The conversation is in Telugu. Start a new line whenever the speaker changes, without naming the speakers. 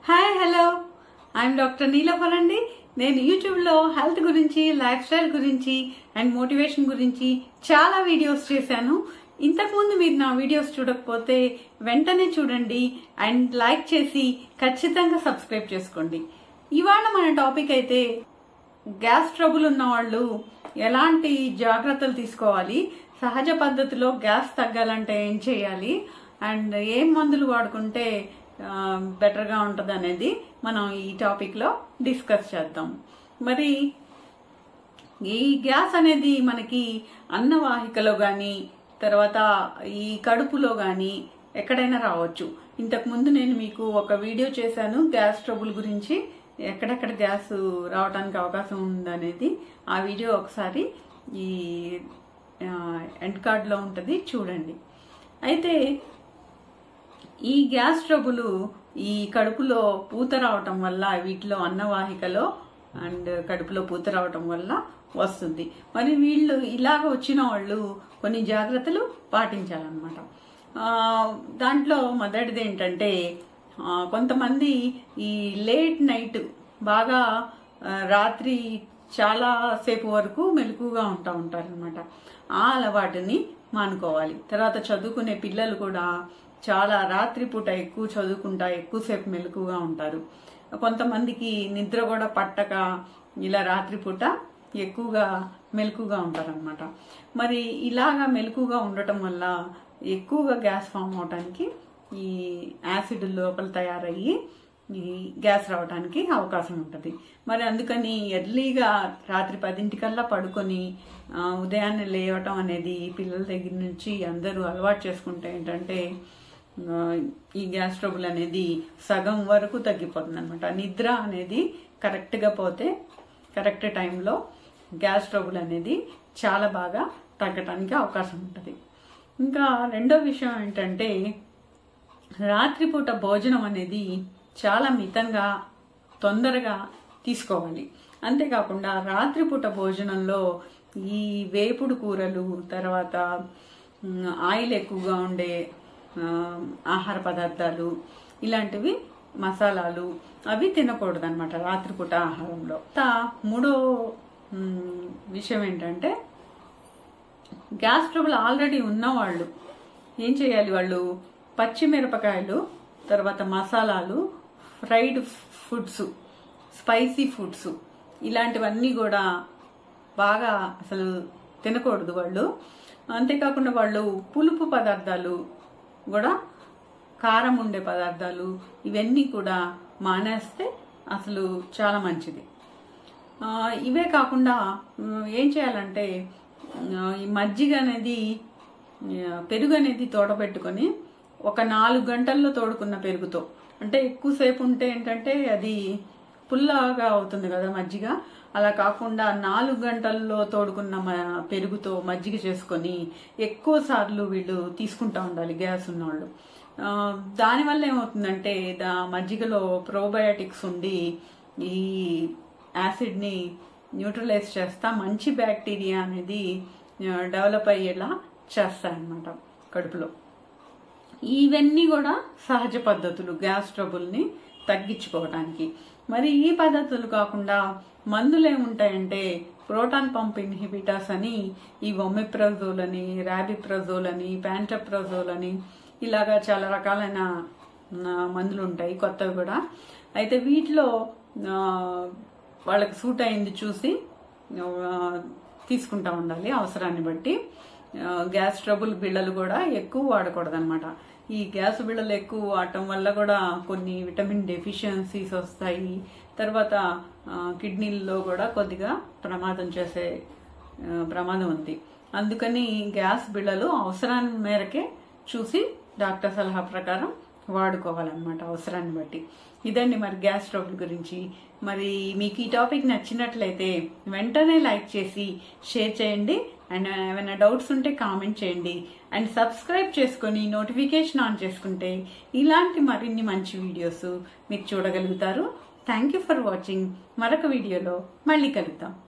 hi hello I'm doctor Nilofar అండి నేను యూట్యూబ్లో హెల్త్ గురించి లైఫ్ స్టైల్ గురించి అండ్ మోటివేషన్ గురించి చాలా వీడియోస్ చేశాను ఇంతకుముందు మీరు నా వీడియోస్ చూడకపోతే వెంటనే చూడండి అండ్ లైక్ చేసి ఖచ్చితంగా సబ్స్క్రైబ్ చేసుకోండి ఇవాళ మన టాపిక్ అయితే గ్యాస్ ట్రబుల్ ఉన్న వాళ్ళు ఎలాంటి జాగ్రత్తలు తీసుకోవాలి సహజ పద్ధతిలో గ్యాస్ తగ్గాలంటే ఏం చేయాలి అండ్ ఏం మందులు వాడుకుంటే బెటర్గా ఉంటుంది అనేది మనం ఈ టాపిక్లో డిస్కస్ చేద్దాం మరి ఈ గ్యాస్ అనేది మనకి అన్నవాహికలో కానీ తర్వాత ఈ కడుపులో కానీ ఎక్కడైనా రావచ్చు ఇంతకు ముందు నేను మీకు ఒక వీడియో చేశాను గ్యాస్ ట్రబుల్ గురించి ఎక్కడెక్కడ గ్యాస్ రావడానికి అవకాశం ఉందనేది ఆ వీడియో ఒకసారి ఈ ఎండ్ కార్డ్లో ఉంటుంది చూడండి అయితే ఈ గ్యాస్ ట్రబుల్ ఈ కడుపులో పూత రావటం వల్ల వీటిలో అన్నవాహికలో అండ్ కడుపులో పూత రావటం వల్ల వస్తుంది మరి వీళ్ళు ఇలాగ వచ్చిన వాళ్ళు కొన్ని జాగ్రత్తలు పాటించాలన్నమాట దాంట్లో మొదటిది ఏంటంటే కొంతమంది ఈ లేట్ నైట్ బాగా రాత్రి చాలా సేపు వరకు మెలకుగా ఉంటా ఉంటారనమాట ఆ అలవాటుని మానుకోవాలి తర్వాత చదువుకునే పిల్లలు కూడా చాలా రాత్రిపూట ఎక్కువ చదువుకుంటా ఎక్కువసేపు మెలకుగా ఉంటారు కొంతమందికి నిద్ర కూడా పట్టక ఇలా రాత్రిపూట ఎక్కువగా మెలకుగా ఉంటారనమాట మరి ఇలాగా మెలకుగా ఉండటం వల్ల ఎక్కువగా గ్యాస్ ఫామ్ అవడానికి ఈ యాసిడ్ లోపల తయారయ్యి ఈ గ్యాస్ రావడానికి అవకాశం ఉంటుంది మరి అందుకని ఎర్లీగా రాత్రి పదింటికల్లా పడుకొని ఉదయాన్నే లేవటం అనేది పిల్లల దగ్గర నుంచి అందరూ అలవాటు చేసుకుంటే ఏంటంటే ఈ గ్యాస్ ట్రబుల్ అనేది సగం వరకు తగ్గిపోతుంది అనమాట నిద్ర అనేది కరెక్ట్గా పోతే కరెక్ట్ టైంలో గ్యాస్ ట్రబుల్ అనేది చాలా బాగా తగ్గటానికి అవకాశం ఉంటుంది ఇంకా రెండో విషయం ఏంటంటే రాత్రిపూట భోజనం అనేది చాలా మితంగా తొందరగా తీసుకోవాలి అంతేకాకుండా రాత్రిపూట భోజనంలో ఈ వేపుడు కూరలు తర్వాత ఆయిల్ ఎక్కువగా ఉండే ఆహార పదార్థాలు ఇలాంటివి మసాలాలు అవి తినకూడదు అనమాట రాత్రిపూట ఆహారంలో మూడో విషయం ఏంటంటే గ్యాస్ ట్రబుల్ ఆల్రెడీ ఉన్నవాళ్ళు ఏం చేయాలి వాళ్ళు పచ్చిమిరపకాయలు తర్వాత మసాలాలు ఫ్రైడ్ ఫుడ్స్ స్పైసీ ఫుడ్స్ ఇలాంటివన్నీ కూడా బాగా అసలు తినకూడదు వాళ్ళు అంతేకాకుండా వాళ్ళు పులుపు పదార్థాలు కూడా కారం ఉండే పదార్థాలు ఇవన్నీ కూడా మానేస్తే అసలు చాలా మంచిది ఇవే కాకుండా ఏం చేయాలంటే ఈ మజ్జిగ అనేది పెరుగు అనేది తోడబెట్టుకొని ఒక నాలుగు గంటల్లో తోడుకున్న పెరుగుతో అంటే ఎక్కువసేపు ఉంటే ఏంటంటే అది పుల్లగా అవుతుంది కదా మజ్జిగ అలా కాకుండా నాలుగు గంటల్లో తోడుకున్న పెరుగుతో మజ్జిగ చేసుకొని ఎక్కువ సార్లు వీళ్ళు తీసుకుంటా ఉండాలి గ్యాస్ ఉన్నవాళ్ళు దానివల్ల ఏమవుతుందంటే దా మజ్జిగలో ప్రోబయాటిక్స్ ఉండి ఈ యాసిడ్ని న్యూట్రలైజ్ చేస్తా మంచి బ్యాక్టీరియా అనేది డెవలప్ అయ్యేలా చేస్తాయన్నమాట కడుపులో ఇవన్నీ కూడా సహజ పద్ధతులు గ్యాస్ ట్రబుల్ని తగ్గించుకోవడానికి మరి ఈ పద్ధతులు కాకుండా మందులు ఏముంటాయంటే ప్రోటాన్ పంప్ ఇన్హిబిటర్స్ అని ఈ ఒమిప్రజోల్ అని ర్యాబిప్రజోల్ అని ప్యాంటప్రజోల్ అని ఇలాగా చాలా రకాలైన మందులు ఉంటాయి కొత్తవి కూడా అయితే వీటిలో వాళ్ళకి సూట్ అయింది చూసి తీసుకుంటా ఉండాలి అవసరాన్ని బట్టి గ్యాస్ ట్రబుల్ బిళ్ళలు కూడా ఎక్కువ వాడకూడదు అనమాట ఈ గ్యాస్ బిళ్ళలు ఎక్కువ వాడటం వల్ల కూడా కొన్ని విటమిన్ డెఫిషియన్సీస్ వస్తాయి తర్వాత కిడ్నీల్లో కూడా కొద్దిగా ప్రమాదం చేసే ప్రమాదం ఉంది అందుకని గ్యాస్ బిళ్ళలు అవసరాన్ని మేరకే చూసి డాక్టర్ సలహా ప్రకారం వాడుకోవాలన్నమాట అవసరాన్ని బట్టి ఇదండి మరి గ్యాస్ ట్రబుల్ గురించి మరి మీకు ఈ టాపిక్ నచ్చినట్లయితే వెంటనే లైక్ చేసి షేర్ చేయండి అండ్ ఏమైనా డౌట్స్ ఉంటే కామెంట్ చేయండి అండ్ సబ్స్క్రైబ్ చేసుకొని నోటిఫికేషన్ ఆన్ చేసుకుంటే ఇలాంటి మరిన్ని మంచి వీడియోస్ మీరు చూడగలుగుతారు థ్యాంక్ యూ ఫర్ వాచింగ్ మరొక వీడియోలో మళ్ళీ కలుద్దాం